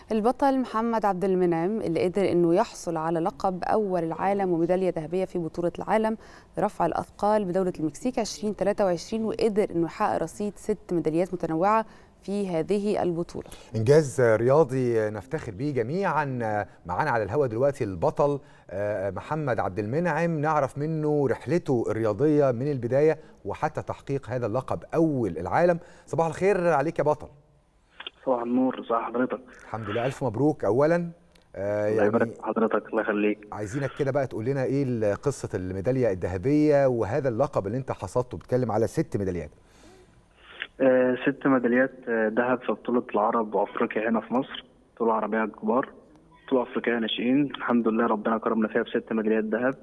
البطل محمد عبد المنعم اللي قدر انه يحصل على لقب اول العالم وميداليه ذهبيه في بطوله العالم لرفع الاثقال بدوله المكسيك 2023 وقدر انه يحقق رصيد ست ميداليات متنوعه في هذه البطوله. انجاز رياضي نفتخر به جميعا معانا على الهواء دلوقتي البطل محمد عبد المنعم نعرف منه رحلته الرياضيه من البدايه وحتى تحقيق هذا اللقب اول العالم صباح الخير عليك يا بطل صباح النور صباح حضرتك الحمد لله الف مبروك اولا آه الله يبارك في حضرتك الله يخليك عايزينك كده بقى تقول لنا ايه قصه الميداليه الذهبيه وهذا اللقب اللي انت حصدته بتتكلم على ست ميداليات آه ست ميداليات ذهب في بطوله العرب وافريقيا هنا في مصر بطوله عربيه كبار بطوله افريقيه ناشئين الحمد لله ربنا كرمنا فيها بست ميداليات ذهب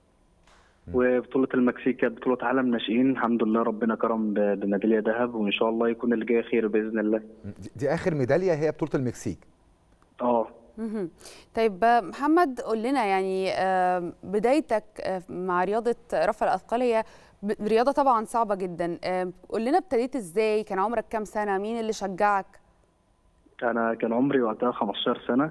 وبطولة المكسيك كانت بطولة عالم ناشئين الحمد لله ربنا كرم بميدالية ذهب وإن شاء الله يكون اللي جاي خير بإذن الله. دي آخر ميدالية هي بطولة المكسيك. اه طيب محمد قول لنا يعني بدايتك مع رياضة رفع الأثقال هي رياضة طبعا صعبة جدا قول لنا ابتديت ازاي كان عمرك كام سنة مين اللي شجعك؟ أنا كان عمري وقتها 15 سنة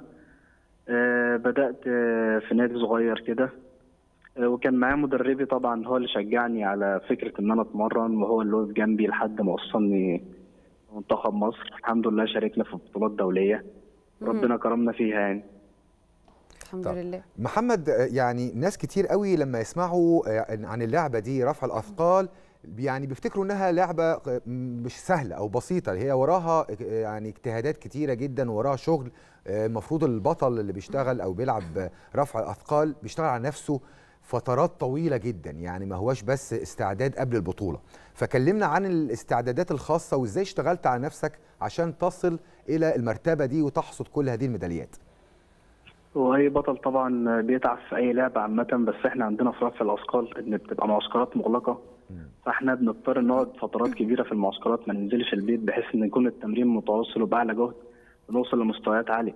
بدأت في نادي صغير كده وكان معايا مدربي طبعا هو اللي شجعني على فكره ان انا اتمرن وهو اللي وقف جنبي لحد ما وصلني منتخب مصر الحمد لله شاركنا في بطولات دوليه ربنا كرمنا فيها يعني الحمد لله محمد يعني ناس كتير قوي لما يسمعوا عن اللعبه دي رفع الاثقال يعني بيفتكروا انها لعبه مش سهله او بسيطه هي وراها يعني اجتهادات كتيره جدا وراها شغل المفروض البطل اللي بيشتغل او بيلعب رفع الاثقال بيشتغل على نفسه فترات طويلة جدا يعني ما هواش بس استعداد قبل البطولة فكلمنا عن الاستعدادات الخاصة وازاي اشتغلت على نفسك عشان تصل إلى المرتبة دي وتحصد كل هذه الميداليات هو اي بطل طبعا بيتعب في اي لعبه عامه بس احنا عندنا في رفع الاثقال ان بتبقى معسكرات مغلقه فاحنا بنضطر نقعد فترات كبيره في المعسكرات ما ننزلش البيت بحيث ان يكون التمرين متواصل وباعلى جهد ونوصل لمستويات عاليه.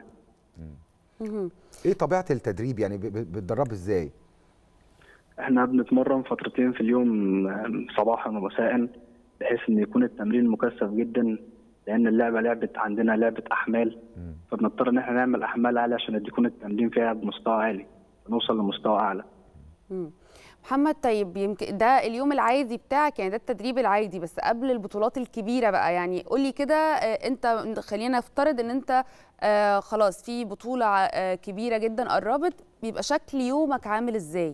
ايه طبيعه التدريب يعني بتدرب ازاي؟ احنا بنتمرن فترتين في اليوم صباحا ومساء بحيث ان يكون التمرين مكثف جدا لان اللعبه لعبه عندنا لعبه احمال فبنضطر ان احنا نعمل احمال عاليه عشان يكون التمرين فيها بمستوى عالي نوصل لمستوى اعلى. محمد طيب يمكن ده اليوم العادي بتاعك يعني ده التدريب العادي بس قبل البطولات الكبيره بقى يعني قول لي كده انت خلينا نفترض ان انت آه خلاص في بطوله آه كبيره جدا قربت بيبقى شكل يومك عامل ازاي؟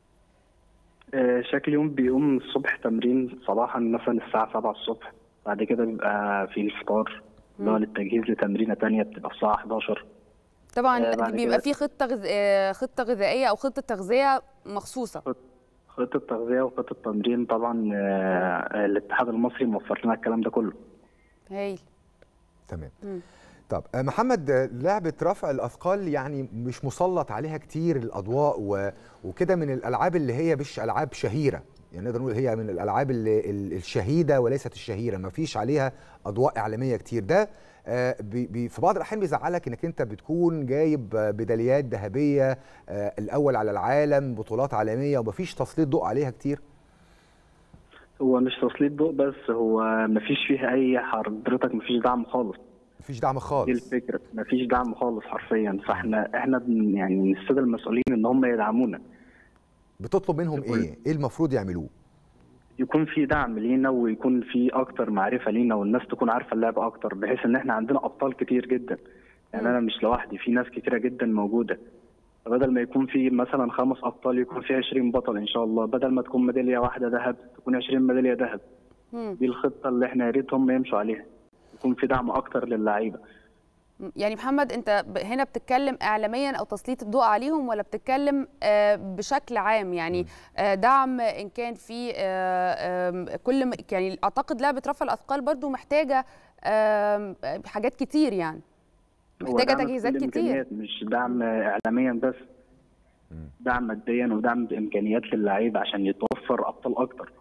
شكل يوم بيقوم الصبح تمرين صباحا مثلا الساعة 7 الصبح بعد كده بيبقى في الفطار اللي هو للتجهيز لتمرينة تانية بتبقى الساعة 11 طبعا آه بيبقى في خطة غز... خطة غذائية أو خطة تغذية مخصوصة خطة تغذية وخطة تمرين طبعا آه الاتحاد المصري موفر لنا الكلام ده كله هايل تمام م. طب محمد لعبة رفع الأثقال يعني مش مسلط عليها كتير الأضواء و... وكده من الألعاب اللي هي مش ألعاب شهيرة يعني نقدر نقول هي من الألعاب اللي الشهيدة وليست الشهيرة ما فيش عليها أضواء إعلامية كتير ده آه بي بي في بعض الأحيان بيزعلك إنك أنت بتكون جايب ميداليات ذهبية آه الأول على العالم بطولات عالمية ومفيش تسليط ضوء عليها كتير هو مش تسليط ضوء بس هو مفيش فيها أي حضرتك مفيش دعم خالص مفيش دعم خالص دي الفكره مفيش دعم خالص حرفيا فاحنا احنا يعني من الساده المسؤولين ان هم يدعمونا بتطلب منهم ايه ايه المفروض يعملوه يكون في دعم لينا ويكون في اكتر معرفه لينا والناس تكون عارفه اللعبه اكتر بحيث ان احنا عندنا ابطال كتير جدا يعني انا مش لوحدي في ناس كتيره جدا موجوده فبدل ما يكون في مثلا خمس ابطال يكون في 20 بطل ان شاء الله بدل ما تكون ميداليه واحده ذهب تكون 20 ميداليه ذهب دي الخطه اللي احنا يا ريت هم يمشوا عليها يكون في دعم اكتر للعيبه يعني محمد انت هنا بتتكلم اعلاميا او تسليط الضوء عليهم ولا بتتكلم بشكل عام يعني دعم ان كان في كل يعني اعتقد لعبه رفع الاثقال برضو محتاجه حاجات كتير يعني محتاجه تجهيزات كتير مش دعم اعلاميا بس دعم ماديا ودعم بامكانيات للعيبه عشان يتوفر ابطال اكتر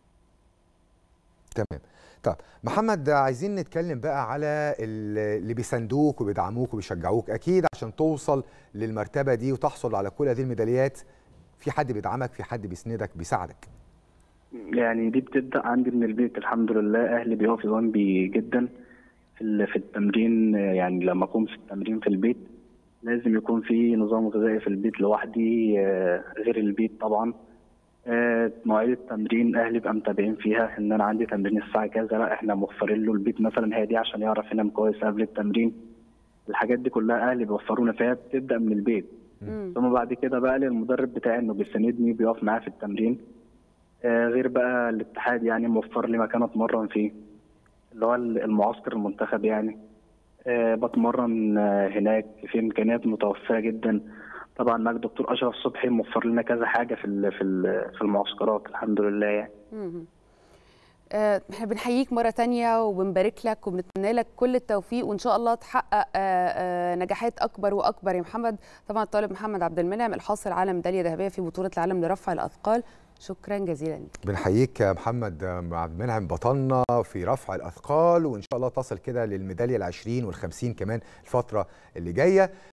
تمام طب محمد عايزين نتكلم بقى على اللي بيساندوك وبيدعموك وبيشجعوك اكيد عشان توصل للمرتبه دي وتحصل على كل هذه الميداليات في حد بيدعمك في حد بيسندك بيساعدك يعني دي بتبدا عندي من البيت الحمد لله اهلي بيقفوا جنبي جدا في ال- في التمرين آه، يعني لما اكون في التمرين في البيت لازم يكون في نظام غذائي في البيت لوحدي آه، غير البيت طبعا آه، مواعيد التمرين اهلي بقى متابعين فيها ان انا عندي تمرين الساعه كذا لا احنا موفرين له البيت مثلا هي دي عشان يعرف ينام كويس قبل التمرين الحاجات دي كلها اهلي بيوفرونا فيها بتبدا من البيت مم. ثم بعد كده بقى للمدرب بتاعي انه بيساندني بيقف معايا في التمرين آه، غير بقى الاتحاد يعني موفر لي مكان اتمرن فيه اللي هو المعسكر المنتخب يعني آه، بتمرن آه، هناك في امكانيات متوفره جدا طبعا معاك دكتور اشرف صبحي موفر لنا كذا حاجه في ال- في ال- في المعسكرات الحمد لله يعني مم. آه، احنا بنحييك مرة تانية وبنبارك لك وبنتمنى لك كل التوفيق وإن شاء الله تحقق آه، آه، نجاحات أكبر وأكبر يا محمد طبعا الطالب محمد عبد المنعم الحاصل على ميدالية ذهبية في بطولة العالم لرفع الأثقال شكرا جزيلا لك بنحييك يا محمد عبد المنعم بطلنا في رفع الاثقال وان شاء الله تصل كده للميداليه ال20 وال50 كمان الفتره اللي جايه